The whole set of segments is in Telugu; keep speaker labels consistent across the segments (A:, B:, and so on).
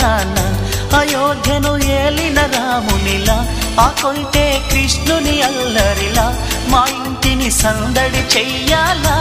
A: నాన్న అయోధ్యను ఏలిన రామునిలా ఆ కొంటే కృష్ణుని అల్లరిలా మా ఇంటిని సందడి చెయ్యాలా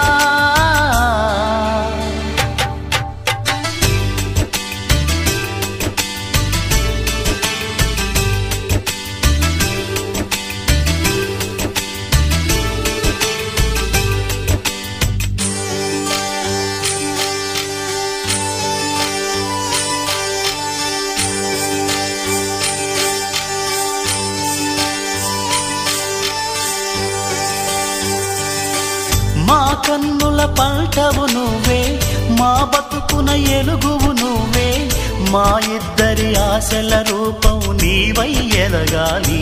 A: మా కన్నుల పంటవు నువ్వే మా బతుకున ఎలుగువు నువ్వే మా ఇద్దరి ఆశల రూపం నీవై ఎదగాలి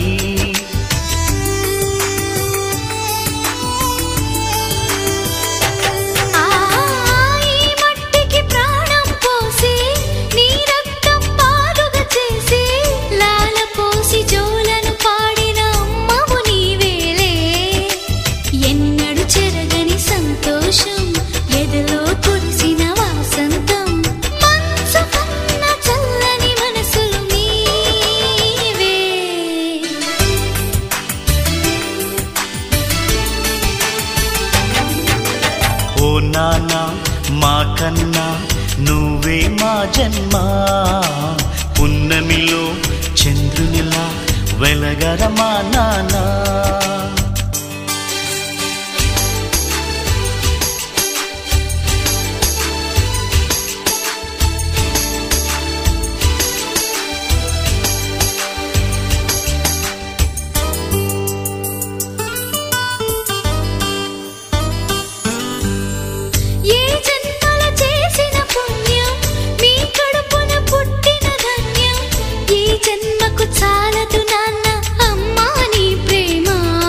B: ఆ ఈ మట్టికి ప్రాణం పోసి నీ రక్తం పాలుగా చేసి లాల పోసి జోలను పాడిన అమ్మవు నీవేలే ఎన్నడు చెరగని సంతోషం ఎదలో కురిసిన వాసంతం మనసు కన్న చల్లని మనసులు నీవే
A: ఓ నాన్న మా కన్నా నువ్వే మా జన్మ పున్నమిలో చంద్రునిలా వెలగర మా నాన్న
B: ఏ జన్మల చేసిన పుణ్యం మీ కడుపున పుట్టిన ధన్యం ఈ జన్మకు చాలదు నాన్న అమ్మా నీ ప్రేమ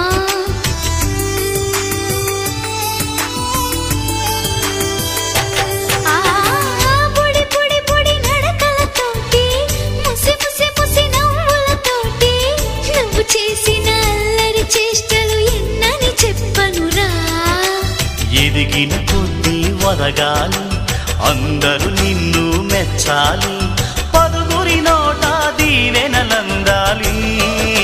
B: ఆ పొడి పొడి పొడి నడకలతోటి ముసి ముసి ముసి నవ్వులతోటి నువ్వు చేసిన అల్లరి చేష్టలు ఎన్నని చెప్పనురా
A: ఎదిగిన కొద్దీ వదగాలి అందరూ నిన్ను మెచ్చాలి పదుగురి నోట దీవెనలందాలి